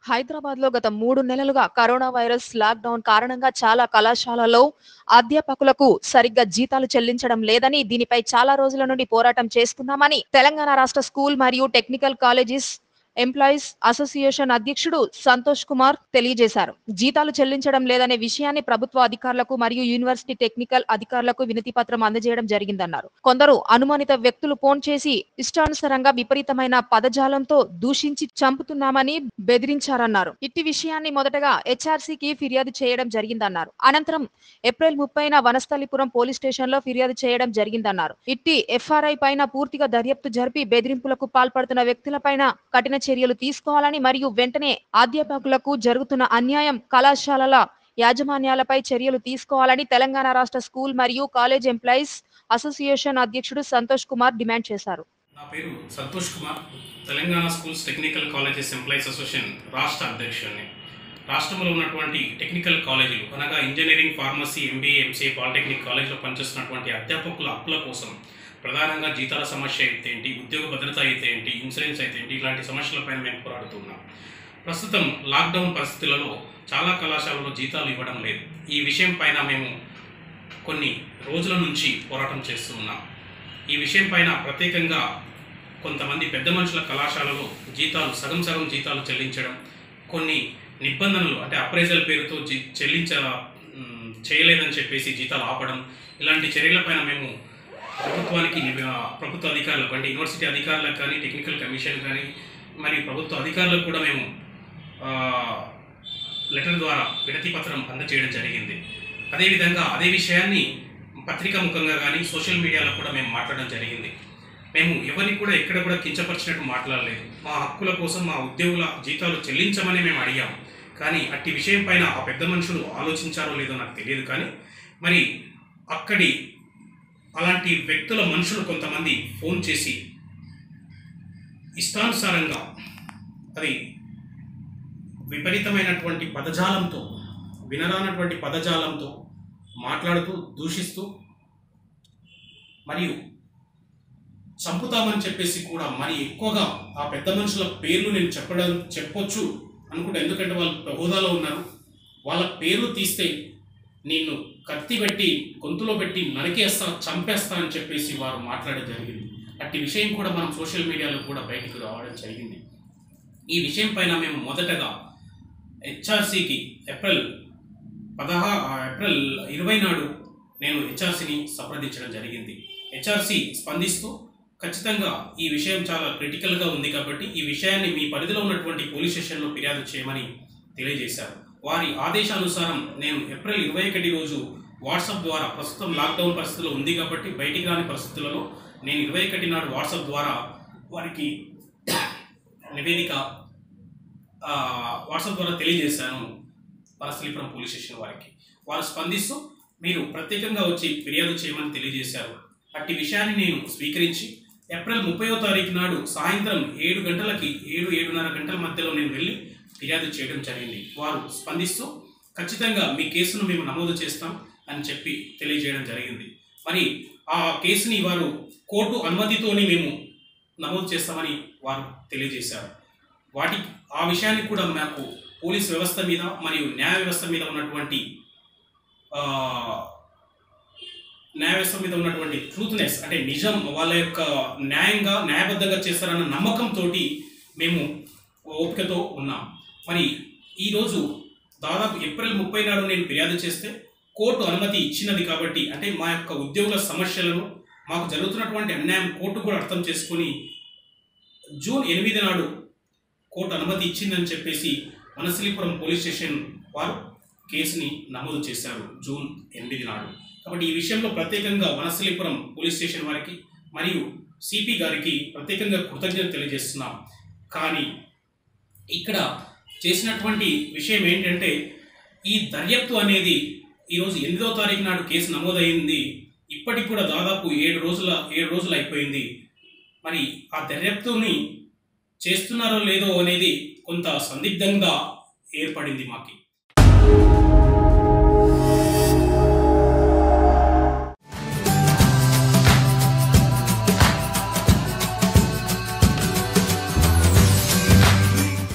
హైదరాబాద్ లో గత మూడు నెలలుగా కరోనా వైరస్ లాక్డౌన్ కారణంగా చాలా కళాశాలలో అధ్యాపకులకు సరిగ్గా జీతాలు చెల్లించడం లేదని దీనిపై చాలా రోజుల నుండి పోరాటం చేస్తున్నామని తెలంగాణ రాష్ట్ర స్కూల్ మరియు టెక్నికల్ కాలేజెస్ ఎంప్లాయీస్ అసోసియేషన్ అధ్యక్షుడు సంతోష్ కుమార్ తెలియజేశారు జీతాలు చెల్లించడం లేదనే విషయాన్ని ప్రభుత్వ అధికారులకు మరియు యూనివర్సిటీ టెక్నికల్ అధికారులకు వినతి పత్రం అందజేయడం జరిగిందన్నారు కొందరు అనుమానిత వ్యక్తులు ఫోన్ చేసి ఇష్టానుసారంగా విపరీతమైన పదజాలంతో దూషించి చంపుతున్నామని బెదిరించారన్నారు ఇట్టి విషయాన్ని మొదటగా హెచ్ఆర్సీకి ఫిర్యాదు చేయడం జరిగిందన్నారు అనంతరం ఏప్రిల్ ముప్పైన వనస్థలిపురం పోలీస్ స్టేషన్ లో ఫిర్యాదు చేయడం జరిగిందన్నారు ఇట్టి ఎఫ్ఆర్ఐ పైన పూర్తిగా దర్యాప్తు జరిపి బెదిరింపులకు పాల్పడుతున్న వ్యక్తులపైన కఠిన చర్యలు తీసుకోవాలని మరియు వెంటనే అధ్యాపకులకు జరుగుతున్న అన్యాయం కళాశాలల యాజమాన్యాలపై చర్యలు తీసుకోవాలని తెలంగాణ రాష్ట్ర స్కూల్ మరియు కాలేజ్ ఎంప్లాయీస్ అసోసియేషన్ అధ్యక్షుడు సంతోష్ కుమార్ డిమాండ్ చేశారు నా పేరు Santosh Kumar Telangana schools technical colleges employees association రాష్ట్ర అధ్యక్షుడిని రాష్ట్రంలో ఉన్నటువంటి టెక్నికల్ కాలేజీలు అనగా engineering pharmacy MBA MCA polytechnic కాలేజీలో పనిచేస్తున్నటువంటి అధ్యాపకుల హక్కుల కోసం ప్రధానంగా జీతాల సమస్య అయితే ఏంటి ఉద్యోగ భద్రత అయితే ఏంటి ఇన్సూరెన్స్ అయితే ఏంటి ఇలాంటి సమస్యలపైన మేము పోరాడుతున్నాం ప్రస్తుతం లాక్డౌన్ పరిస్థితులలో చాలా కళాశాలలో జీతాలు ఇవ్వడం లేదు ఈ విషయం పైన మేము కొన్ని రోజుల నుంచి పోరాటం చేస్తూ ఉన్నాం ఈ విషయం పైన ప్రత్యేకంగా కొంతమంది పెద్ద మనుషుల కళాశాలలో జీతాలు సగం సగం జీతాలు చెల్లించడం కొన్ని నిబంధనలు అంటే అప్రైజల్ పేరుతో జీ చెల్లించ మ్, చేయలేదని చెప్పేసి జీతాలు ఆపడం ఇలాంటి చర్యలపైన మేము ప్రభుత్వానికి ని- ఆ, ప్రభుత్వ అధికారులకు అంటే యూనివర్సిటీ అధికారులకు కానీ టెక్నికల్ కమిషన్ కానీ మరియు ప్రభుత్వ అధికారులకు కూడా మేము ఆ, లెటర్ ద్వారా వినతి పత్రం అందజేయడం జరిగింది అదేవిధంగా అదే విషయాన్ని పత్రికా ముఖంగా కానీ సోషల్ మీడియాలో కూడా మేము మాట్లాడడం జరిగింది మేము ఎవరిని కూడా ఎక్కడ కూడా కించపరిచినట్టు మాట్లాడలేదు మా హక్కుల కోసం మా ఉద్యోగుల జీతాలు చెల్లించమని మేము అడిగాము కానీ అట్టి విషయం పైన ఆ పెద్ద మనుషులు ఆలోచించారో లేదో నాకు తెలియదు కానీ మరి అక్కడి అలాంటి వ్యక్తుల మనుషులు కొంతమంది ఫోన్ చేసి ఇష్టానుసారంగా అది విపరీతమైనటువంటి పదజాలంతో వినరానటువంటి పదజాలంతో మాట్లాడుతూ దూషిస్తూ మరియు చంపుతామని చెప్పేసి కూడా మరి ఎక్కువగా ఆ పెద్ద మనుషుల పేర్లు నేను చెప్పడం చెప్పొచ్చు అనుకుంటా ఎందుకంటే వాళ్ళు హోదాలో ఉన్నారు వాళ్ళ పేర్లు తీస్తే నిన్ను కత్తి పెట్టి గొంతులో పెట్టి నరికేస్తా చంపేస్తా అని చెప్పేసి వారు మాట్లాడడం జరిగింది అట్టి విషయం కూడా మనం సోషల్ మీడియాలో కూడా బయటకు రావడం జరిగింది ఈ విషయం పైన మేము మొదటగా హెచ్ఆర్సీకి ఏప్రిల్ పదహా ఏప్రిల్ ఇరవై నాడు నేను హెచ్ఆర్సీని సంప్రదించడం జరిగింది హెచ్ఆర్సీ స్పందిస్తూ ఖచ్చితంగా ఈ విషయం చాలా క్రిటికల్గా ఉంది కాబట్టి ఈ విషయాన్ని మీ పరిధిలో ఉన్నటువంటి పోలీస్ స్టేషన్లో ఫిర్యాదు చేయమని తెలియజేశారు వారి ఆదేశానుసారం నేను ఏప్రిల్ ఇరవై ఒకటి రోజు వాట్సాప్ ద్వారా ప్రస్తుతం లాక్డౌన్ పరిస్థితుల్లో ఉంది కాబట్టి బయటికి రాని పరిస్థితులలో నేను ఇరవై ఒకటి నాడు వాట్సాప్ ద్వారా వారికి నివేదిక ఆ, వాట్సాప్ ద్వారా తెలియజేశాను వనస్థలిపురం పోలీస్ స్టేషన్ వారికి వారు స్పందిస్తూ మీరు ప్రత్యేకంగా వచ్చి ఫిర్యాదు చేయమని తెలియజేశారు అట్టి విషయాన్ని నేను స్వీకరించి ఏప్రిల్ ముప్పైవ తారీఖు నాడు సాయంత్రం ఏడు గంటలకి ఏడు ఏడున్నర గంటల మధ్యలో నేను వెళ్ళి ఫిర్యాదు చేయడం జరిగింది వారు స్పందిస్తూ ఖచ్చితంగా మీ కేసును మేము నమోదు చేస్తాం అని చెప్పి తెలియజేయడం జరిగింది మరి ఆ కేసుని వారు కోర్టు అనుమతితోని మేము నమోదు చేస్తామని వారు తెలియజేశారు వాటి ఆ విషయాన్ని కూడా మాకు పోలీస్ వ్యవస్థ మీద మరియు న్యాయ వ్యవస్థ మీద ఉన్నటువంటి ఆ, న్యాయ వ్యవస్థ మీద ఉన్నటువంటి ట్రూత్నెస్ అంటే నిజం వాళ్ళ యొక్క న్యాయంగా న్యాయబద్ధంగా చేస్తారన్న నమ్మకంతో మేము ఓపికతో ఉన్నాం మరి ఈరోజు దాదాపు ఏప్రిల్ ముప్పై నాడు నేను ఫిర్యాదు చేస్తే కోర్టు అనుమతి ఇచ్చినది కాబట్టి అంటే మా యొక్క ఉద్యోగుల సమస్యలను మాకు జరుగుతున్నటువంటి అన్యాయం కోర్టు కూడా అర్థం చేసుకొని జూన్ ఎనిమిది నాడు కోర్టు అనుమతి ఇచ్చిందని చెప్పేసి వనస్థలిపురం పోలీస్ స్టేషన్ వారు కేసుని నమోదు చేశారు జూన్ ఎనిమిది నాడు కాబట్టి ఈ విషయంలో ప్రత్యేకంగా వనస్థలిపురం పోలీస్ స్టేషన్ వారికి మరియు సిపి గారికి ప్రత్యేకంగా కృతజ్ఞత తెలియజేస్తున్నాం కానీ ఇక్కడ చేసినటువంటి విషయం ఏంటంటే ఈ దర్యాప్తు అనేది ఈరోజు ఎనిమిదవ తారీఖు నాడు కేసు నమోదైంది ఇప్పటికి కూడా దాదాపు ఏడు రోజుల ఏడు రోజులు అయిపోయింది మరి ఆ దర్యాప్తుని చేస్తున్నారో లేదో అనేది కొంత సందిగ్ధంగా ఏర్పడింది మాకి